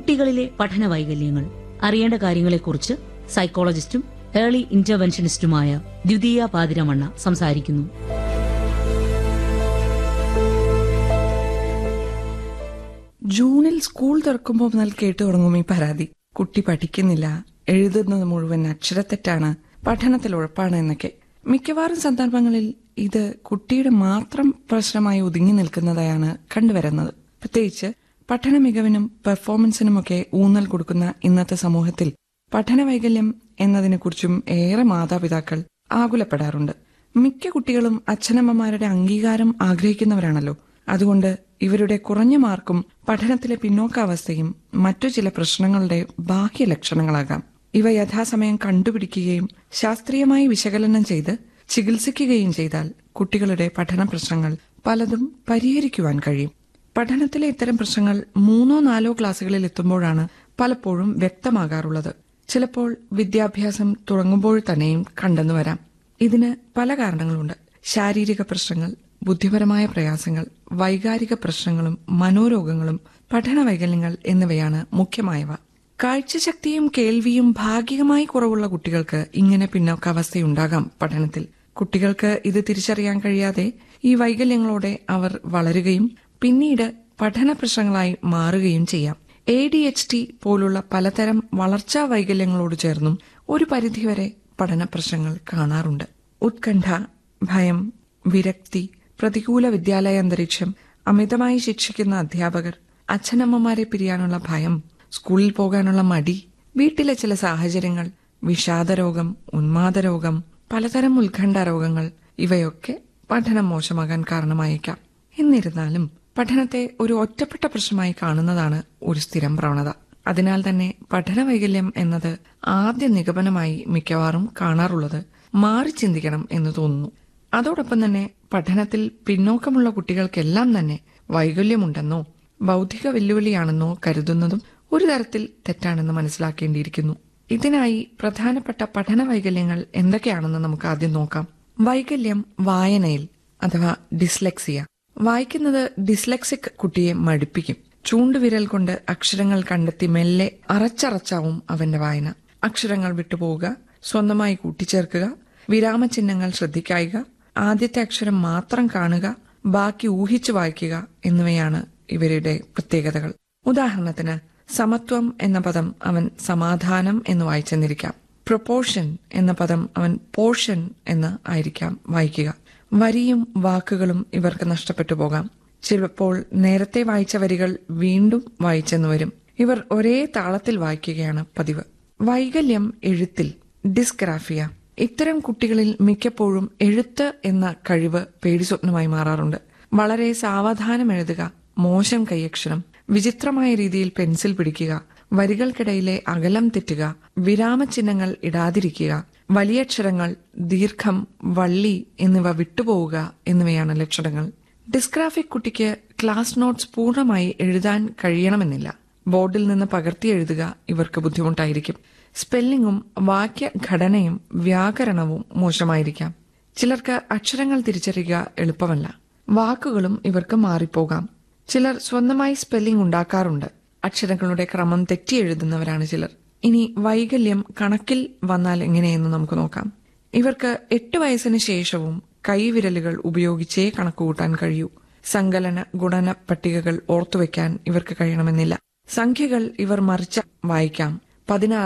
കുട്ടികളിലെ പഠന വൈകല്യങ്ങൾ അറിയേണ്ട കാര്യങ്ങളെക്കുറിച്ച് സൈക്കോളജിസ്റ്റും ഏർലി ഇന്റർവെൻഷനിസ്റ്റുമായ ദ്വിതീയ പാതിരമണ്ണ സംസാരിക്കുന്നു ജൂണിൽ സ്കൂൾ തുറക്കുമ്പോൾ മുതൽ കേട്ടു തുടങ്ങും ഈ പരാതി കുട്ടി പഠിക്കുന്നില്ല എഴുതുന്നത് മുഴുവൻ അക്ഷരത്തെറ്റാണ് പഠനത്തിൽ ഉഴപ്പാണ് എന്നൊക്കെ മിക്കവാറും സന്ദർഭങ്ങളിൽ ഇത് കുട്ടിയുടെ മാത്രം പ്രശ്നമായി ഒതുങ്ങി നിൽക്കുന്നതായാണ് കണ്ടുവരുന്നത് പ്രത്യേകിച്ച് പഠന മികവിനും പെർഫോമൻസിനുമൊക്കെ ഊന്നൽ കൊടുക്കുന്ന ഇന്നത്തെ സമൂഹത്തിൽ പഠന വൈകല്യം എന്നതിനെക്കുറിച്ചും ഏറെ മാതാപിതാക്കൾ ആകുലപ്പെടാറുണ്ട് മിക്ക കുട്ടികളും അച്ഛനമ്മമാരുടെ അംഗീകാരം ആഗ്രഹിക്കുന്നവരാണല്ലോ അതുകൊണ്ട് ഇവരുടെ കുറഞ്ഞ മാർക്കും പഠനത്തിലെ പിന്നോക്കാവസ്ഥയും മറ്റു ചില പ്രശ്നങ്ങളുടെ ബാഹ്യ ലക്ഷണങ്ങളാകാം ഇവ യഥാസമയം കണ്ടുപിടിക്കുകയും ശാസ്ത്രീയമായി വിശകലനം ചെയ്ത് ചികിത്സിക്കുകയും ചെയ്താൽ കുട്ടികളുടെ പഠന പ്രശ്നങ്ങൾ പലതും പരിഹരിക്കുവാൻ കഴിയും പഠനത്തിലെ ഇത്തരം പ്രശ്നങ്ങൾ മൂന്നോ നാലോ ക്ലാസ്സുകളിൽ എത്തുമ്പോഴാണ് പലപ്പോഴും വ്യക്തമാകാറുള്ളത് ചിലപ്പോൾ വിദ്യാഭ്യാസം തുടങ്ങുമ്പോൾ തന്നെയും കണ്ടെന്നു വരാം ഇതിന് പല കാരണങ്ങളുണ്ട് ശാരീരിക പ്രശ്നങ്ങൾ ബുദ്ധിപരമായ പ്രയാസങ്ങൾ വൈകാരിക പ്രശ്നങ്ങളും മനോരോഗങ്ങളും പഠന വൈകല്യങ്ങൾ എന്നിവയാണ് മുഖ്യമായവ കാഴ്ചശക്തിയും കേൾവിയും ഭാഗികമായി കുറവുള്ള കുട്ടികൾക്ക് ഇങ്ങനെ പിന്നോക്കാവസ്ഥയുണ്ടാകാം പഠനത്തിൽ കുട്ടികൾക്ക് ഇത് തിരിച്ചറിയാൻ കഴിയാതെ ഈ വൈകല്യങ്ങളോടെ അവർ വളരുകയും പിന്നീട് പഠന പ്രശ്നങ്ങളായി മാറുകയും ചെയ്യാം എ ഡി എച്ച് ടി പോലുള്ള പലതരം വളർച്ചാ വൈകല്യങ്ങളോട് ചേർന്നും ഒരു പരിധിവരെ പഠന പ്രശ്നങ്ങൾ കാണാറുണ്ട് ഉത്കണ്ഠ ഭയം വിരക്തി പ്രതികൂല വിദ്യാലയ അന്തരീക്ഷം അമിതമായി ശിക്ഷിക്കുന്ന അധ്യാപകർ അച്ഛനമ്മമാരെ പിരിയാനുള്ള ഭയം സ്കൂളിൽ പോകാനുള്ള മടി വീട്ടിലെ ചില സാഹചര്യങ്ങൾ വിഷാദരോഗം ഉന്മാദരോഗം പലതരം ഉത്കണ്ഠ രോഗങ്ങൾ ഇവയൊക്കെ പഠനം മോശമാകാൻ കാരണമായേക്കാം എന്നിരുന്നാലും പഠനത്തെ ഒരു ഒറ്റപ്പെട്ട പ്രശ്നമായി കാണുന്നതാണ് ഒരു സ്ഥിരം പ്രവണത അതിനാൽ തന്നെ പഠന വൈകല്യം എന്നത് ആദ്യ നിഗമനമായി മിക്കവാറും കാണാറുള്ളത് മാറി ചിന്തിക്കണം എന്ന് തോന്നുന്നു അതോടൊപ്പം തന്നെ പഠനത്തിൽ പിന്നോക്കമുള്ള കുട്ടികൾക്കെല്ലാം തന്നെ വൈകല്യമുണ്ടെന്നോ ബൗദ്ധിക വെല്ലുവിളിയാണെന്നോ കരുതുന്നതും ഒരു തരത്തിൽ തെറ്റാണെന്ന് മനസ്സിലാക്കേണ്ടിയിരിക്കുന്നു ഇതിനായി പ്രധാനപ്പെട്ട പഠന വൈകല്യങ്ങൾ എന്തൊക്കെയാണെന്ന് നമുക്ക് ആദ്യം നോക്കാം വൈകല്യം വായനയിൽ അഥവാ ഡിസ്ലെക്സിയ വായിക്കുന്നത് ഡിസ്ലെക്സിക് കുട്ടിയെ മടുപ്പിക്കും ചൂണ്ടുവിരൽ കൊണ്ട് അക്ഷരങ്ങൾ കണ്ടെത്തി മെല്ലെ അറച്ചറച്ചാവും അവന്റെ വായന അക്ഷരങ്ങൾ വിട്ടുപോവുക സ്വന്തമായി കൂട്ടിച്ചേർക്കുക വിരാമചിഹ്നങ്ങൾ ശ്രദ്ധിക്കായിക ആദ്യത്തെ അക്ഷരം മാത്രം കാണുക ബാക്കി ഊഹിച്ചു വായിക്കുക എന്നിവയാണ് ഇവരുടെ പ്രത്യേകതകൾ ഉദാഹരണത്തിന് സമത്വം എന്ന പദം അവൻ സമാധാനം എന്ന് വായിച്ചെന്നിരിക്കാം പ്രൊപ്പോർഷൻ എന്ന പദം അവൻ പോർഷൻ എന്ന് ആയിരിക്കാം വായിക്കുക വരിയും വാക്കുകളും ഇവർക്ക് നഷ്ടപ്പെട്ടു പോകാം ചിലപ്പോൾ നേരത്തെ വായിച്ച വരികൾ വീണ്ടും വായിച്ചെന്നു വരും ഇവർ ഒരേ താളത്തിൽ വായിക്കുകയാണ് പതിവ് വൈകല്യം എഴുത്തിൽ ഡിസ്ഗ്രാഫിയ ഇത്തരം കുട്ടികളിൽ മിക്കപ്പോഴും എഴുത്ത് എന്ന കഴിവ് പേടിസ്വപ്നമായി മാറാറുണ്ട് വളരെ സാവധാനം എഴുതുക മോശം കൈയക്ഷരം വിചിത്രമായ രീതിയിൽ പെൻസിൽ പിടിക്കുക വരികൾക്കിടയിലെ അകലം തെറ്റുക വിരാമചിഹ്നങ്ങൾ ഇടാതിരിക്കുക വലിയക്ഷരങ്ങൾ ദീർഘം വള്ളി എന്നിവ വിട്ടുപോവുക എന്നിവയാണ് ലക്ഷണങ്ങൾ ഡിസ്ഗ്രാഫിക് കുട്ടിക്ക് ക്ലാസ് നോട്ട്സ് പൂർണ്ണമായി എഴുതാൻ കഴിയണമെന്നില്ല ബോർഡിൽ നിന്ന് പകർത്തി എഴുതുക ഇവർക്ക് ബുദ്ധിമുട്ടായിരിക്കും സ്പെല്ലിങ്ങും വാക്യഘടനയും വ്യാകരണവും മോശമായിരിക്കാം ചിലർക്ക് അക്ഷരങ്ങൾ തിരിച്ചറിയുക എളുപ്പമല്ല വാക്കുകളും ഇവർക്ക് മാറിപ്പോകാം ചിലർ സ്വന്തമായി സ്പെല്ലിംഗ് ഉണ്ടാക്കാറുണ്ട് അക്ഷരങ്ങളുടെ ക്രമം തെറ്റി എഴുതുന്നവരാണ് ചിലർ ഇനി വൈകല്യം കണക്കിൽ വന്നാൽ എങ്ങനെയെന്ന് നമുക്ക് നോക്കാം ഇവർക്ക് എട്ട് വയസ്സിന് ശേഷവും കൈവിരലുകൾ ഉപയോഗിച്ചേ കണക്കുകൂട്ടാൻ കഴിയൂ സങ്കലന ഗുണന പട്ടികകൾ ഓർത്തുവെക്കാൻ ഇവർക്ക് കഴിയണമെന്നില്ല സംഖ്യകൾ ഇവർ മറിച്ച വായിക്കാം പതിനാറ്